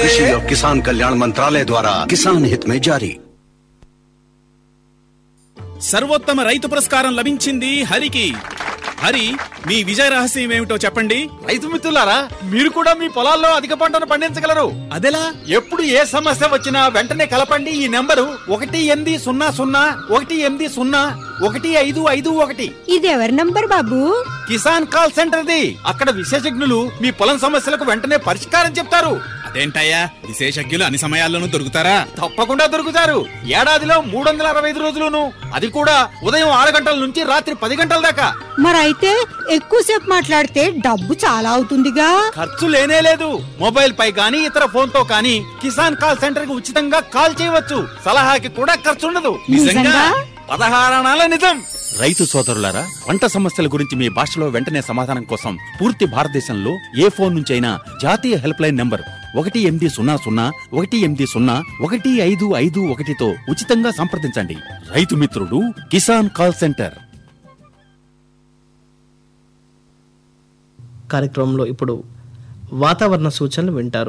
कृषि और किसान कल्याण मंत्रालय द्वारा किसान हित में जारी సర్వోత్తమ రైతు పురస్కారం లభించింది హరికి హరి మీ విజయ రహస్యం ఏమిటో చెప్పండి రైతు మిత్రులారా మీరు కూడా మీ పొలాల్లో అధిక పంటను పండించగలరు అదెలా ఎప్పుడు ఏ సమస్య వచ్చినా వెంటనే కలపండి ఈ నెంబరు ఒకటి ఎనిమిది సున్నా సున్నా ఒకటి ఎనిమిది సున్నా ఒకటి ఐదు ఐదు ఒకటి ఇది ఎవరి నంబర్ బాబు కిసాన్ కాల్ సెంటర్ది అక్కడ విశేషజ్ఞులు మీ పొలం సమస్యలకు వెంటనే పరిష్కారం చెప్తారు అదేంటయ్యా విశేషజ్ఞులు అన్ని సమయాల్లోనూ దొరుకుతారా తప్పకుండా దొరుకుతారు ఏడాదిలో మూడు వందల అరవై ఐదు రోజులును అది కూడా ఉదయం ఆరు గంటల నుంచి రాత్రి పది గంటల దాకా మరైతే ఎక్కువసేపు మాట్లాడితే డబ్బు చాలా అవుతుందిగా ఖర్చు లేనే లేదు మొబైల్ పై గానీ ఇతర ఫోన్ తో కానీ కిసాన్ కాల్ సెంటర్ కి ఉచితంగా కాల్ చేయవచ్చు సలహాకి కూడా ఖర్చు ఉండదు నిజంగా? పదహారణాల నిజం రైతు సోదరులారా పంట సమస్యల గురించి మీ భాషలో వెంటనే సమాధానం కోసం పూర్తి భారతదేశంలో ఏ ఫోన్ నుంచైనా జాతీయ హెల్ప్ లైన్ నంబర్ ఒకటి ఎనిమిది సున్నా సున్నా ఒకటి ఎనిమిది సున్నా ఒకటి ఐదు ఐదు ఒకటితో ఉచితంగా సంప్రదించండి రైతు మిత్రుడు కిసాన్ కాల్ సెంటర్ కార్యక్రమంలో ఇప్పుడు వాతావరణ సూచనలు వింటారు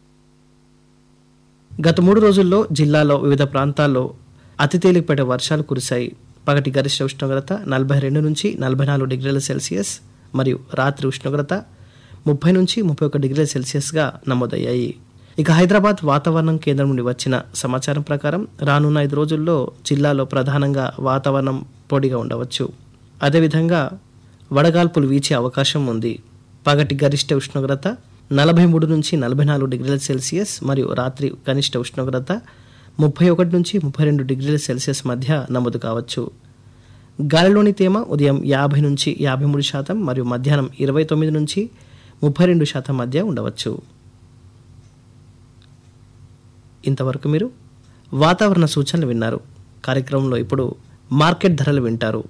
గత మూడు రోజుల్లో జిల్లాలో వివిధ ప్రాంతాల్లో అతి తేలికపాటి వర్షాలు కురిశాయి పగటి గరిష్ట ఉష్ణోగ్రత నలభై రెండు నుంచి నలభై నాలుగు డిగ్రీల సెల్సియస్ మరియు రాత్రి ఉష్ణోగ్రత ముప్పై నుంచి ముప్పై ఒక డిగ్రీల సెల్సియస్గా నమోదయ్యాయి ఇక హైదరాబాద్ వాతావరణం కేంద్రం నుండి వచ్చిన సమాచారం ప్రకారం రానున్న ఐదు రోజుల్లో జిల్లాలో ప్రధానంగా వాతావరణం పొడిగా ఉండవచ్చు అదేవిధంగా వడగాల్పులు వీచే అవకాశం ఉంది పగటి గరిష్ట ఉష్ణోగ్రత నలభై మూడు నుంచి నలభై నాలుగు డిగ్రీల సెల్సియస్ మరియు రాత్రి కనిష్ట ఉష్ణోగ్రత ముప్పై ఒకటి నుంచి ముప్పై రెండు డిగ్రీల సెల్సియస్ మధ్య నమోదు కావచ్చు గాలిలోని తేమ ఉదయం యాభై నుంచి యాభై మూడు శాతం మరియు మధ్యాహ్నం ఇరవై తొమ్మిది నుంచి ముప్పై రెండు శాతం మధ్య ఉండవచ్చు ఇంతవరకు మీరు వాతావరణ సూచనలు విన్నారు కార్యక్రమంలో ఇప్పుడు మార్కెట్ ధరలు వింటారు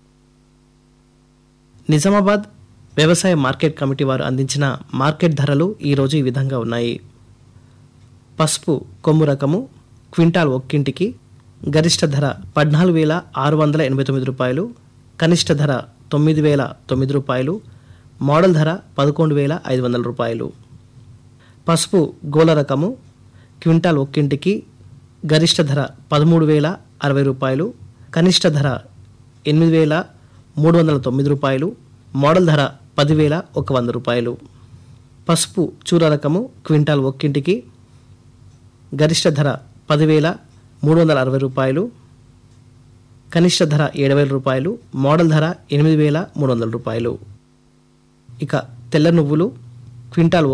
నిజామాబాద్ వ్యవసాయ మార్కెట్ కమిటీ వారు అందించిన మార్కెట్ ధరలు ఈరోజు ఈ విధంగా ఉన్నాయి పసుపు కొమ్ము రకము క్వింటాల్ ఒక్కింటికి గరిష్ట ధర పద్నాలుగు వేల ఆరు వందల ఎనభై తొమ్మిది రూపాయలు కనిష్ట ధర తొమ్మిది వేల తొమ్మిది రూపాయలు మోడల్ ధర పదకొండు వేల ఐదు వందల రూపాయలు పసుపు గోల రకము క్వింటాల్ ఒక్కింటికి గరిష్ట ధర పదమూడు వేల అరవై రూపాయలు కనిష్ట ధర ఎనిమిది వేల మూడు వందల తొమ్మిది రూపాయలు మోడల్ ధర పదివేల ఒక వంద రూపాయలు పసుపు చూర రకము క్వింటాల్ ఒక్కింటికి గరిష్ట ధర పదివేల మూడు వందల అరవై రూపాయలు కనిష్ట ధర ఏడు వేల రూపాయలు మోడల్ ధర ఎనిమిది వేల మూడు వందల రూపాయలు ఇక తెల్ల నువ్వులు క్వింటాల్